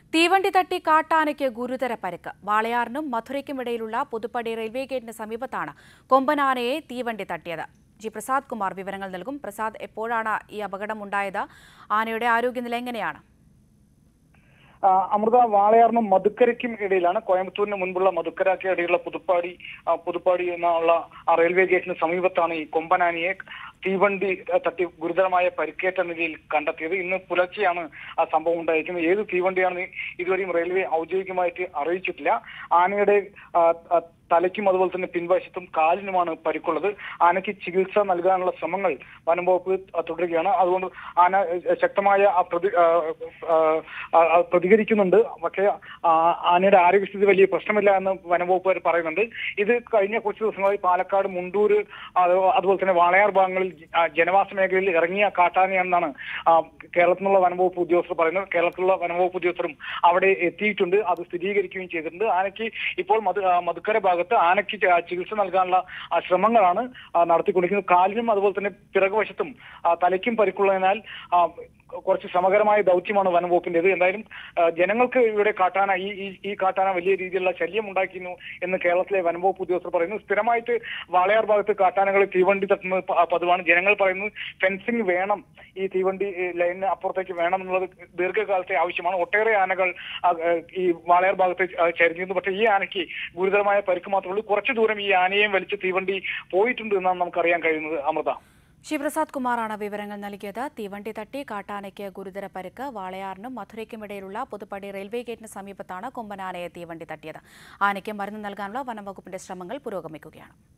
തീവണ്ടി തട്ടി കാട്ടാനയ്ക്ക് ഗുരുതര പരിക്ക് വാളയാറിനും മധുരയ്ക്കും ഇടയിലുള്ള പുതുപ്പടി റെയിൽവേ ഗേറ്റിന് സമീപത്താണ് കൊമ്പനാനയെ തീവണ്ടി തട്ടിയത് ജി പ്രസാദ് കുമാർ വിവരങ്ങൾ നൽകും പ്രസാദ് എപ്പോഴാണ് ഈ അപകടമുണ്ടായത് ആനയുടെ ആരോഗ്യനില എങ്ങനെയാണ് ആ, അമൃത വാളയാറിനും മധുക്കരയ്ക്കും ഇടയിലാണ് കോയമ്പത്തൂരിന് മുൻപുള്ള മധുക്കരയ്ക്ക് ഇടയിലുള്ള പുതുപ്പാടി ആ, പുതുപ്പാടി എന്നുള്ള ആ റെയിൽവേ ഗേറ്റിന് സമീപത്താണ് ഈ കൊമ്പനാനിയെ തീവണ്ടി തട്ടി ഗുരുതരമായ പരിക്കേറ്റ നിലയിൽ കണ്ടെത്തിയത് ഇന്ന് പുലർച്ചെയാണ് ആ സംഭവം ഉണ്ടായിരിക്കുന്നത് ഏത് തീവണ്ടിയാണെന്ന് ഇതുവരെയും റെയിൽവേ ഔദ്യോഗികമായിട്ട് അറിയിച്ചിട്ടില്ല ആനയുടെ ആ, ആ, തലയ്ക്കും അതുപോലെ തന്നെ പിൻവശത്തും കാലിനുമാണ് പരിക്കുള്ളത് ആനയ്ക്ക് ചികിത്സ നൽകാനുള്ള ശ്രമങ്ങൾ വനം വകുപ്പ് തുടരുകയാണ് അതുകൊണ്ട് ആന ഏഹ്, ശക്തമായ ആ പ്രതി ആ, ആ, ആ, ആ, പ്രതികരിക്കുന്നുണ്ട് പക്ഷേ ആ, ആനയുടെ ആരോഗ്യസ്ഥിതി വലിയ പ്രശ്നമില്ല എന്ന് വനം വകുപ്പുകാർ പറയുന്നുണ്ട് ഇത് കഴിഞ്ഞ കുറച്ച് ദിവസങ്ങളായി പാലക്കാട് മുണ്ടൂർ അത് അതുപോലെ തന്നെ വാളയാർ ഭാഗങ്ങളിൽ ജ- ആ, ജനവാസ മേഖലയിൽ ഇറങ്ങിയ കാട്ടാനയാണെന്നാണ് ആ, കേരളത്തിൽ നിന്നുള്ള വനം വകുപ്പ് ഉദ്യോഗസ്ഥർ പറയുന്നത് കേരളത്തിലുള്ള വനം വകുപ്പ് ഉദ്യോഗസ്ഥരും അവിടെ എത്തിയിട്ടുണ്ട് അത് സ്ഥിരീകരിക്കുകയും ചെയ്തിട്ടുണ്ട് ആനയ്ക്ക് ഇപ്പോൾ മധു ആ, മധുക്കര ഭാഗത്ത് ആനയ്ക്ക് ച- ചികിത്സ നൽകാനുള്ള ആ, ശ്രമങ്ങളാണ് ആ, നടത്തിക്കൊണ്ടിരിക്കുന്നത് കാലിനും അതുപോലെ തന്നെ പിറകുവശത്തും ആ, തലയ്ക്കും പരിക്കുള്ളതിനാൽ ആ, കുറച്ച് ശ്രമകരമായ ദൗത്യമാണ് വനം വകുപ്പിന്റേത് എന്തായാലും ആ, ജനങ്ങൾക്ക് ഇവിടെ കാട്ടാന ഈ ഈ- ഈ കാട്ടാന വലിയ രീതിയിലുള്ള ശല്യം ഉണ്ടാക്കുന്നു എന്ന് കേരളത്തിലെ വനം വകുപ്പ് ഉദ്യോഗസ്ഥർ പറയുന്നു സ്ഥിരമായിട്ട് വാളയാർ ഭാഗത്ത് കാട്ടാനകൾ തീവണ്ടി തട്ടുന്നത് പ- പതിവാണ് ജനങ്ങൾ പറയുന്നു ഫെൻസിംഗ് വേണം ഈ തീവണ്ടി ഏ, ലൈനിന് അപ്പുറത്തേക്ക് വേണം എന്നുള്ളത് ദീർഘകാലത്തെ ആവശ്യമാണ് ഒട്ടേറെ ആനകൾ ആ, ഏ, ഈ വാളയാർ ഭാഗത്ത് ച- ചരിഞ്ഞിരുന്നു പക്ഷേ ഈ ആനയ്ക്ക് ഗുരുതരമായ പരിക്ക് മാത്രമേ ഉള്ളൂ കുറച്ചു ദൂരം ഈ ആനയെയും വലിച്ച് തീവണ്ടി പോയിട്ടുണ്ട് എന്നാണ് നമുക്കറിയാൻ കഴിയുന്നത് അമൃത ശിവപ്രസാദ് കുമാറാണ് വിവരങ്ങൾ നൽകിയത് തീവണ്ടി തട്ടി കാട്ടാനയ്ക്ക് ഗുരുതര പരിക്ക് വാളയാറിനും മധുരയ്ക്കും ഇടയിലുള്ള പുതുപ്പടി റെയിൽവേ ഗേറ്റിന് സമീപത്താണ് കൊമ്പനാനയെ തീവണ്ടി തട്ടിയത് ആനയ്ക്ക് മരുന്ന് നൽകാനുള്ള വനംവകുപ്പിന്റെ ശ്രമങ്ങൾ പുരോഗമിക്കുകയാണ്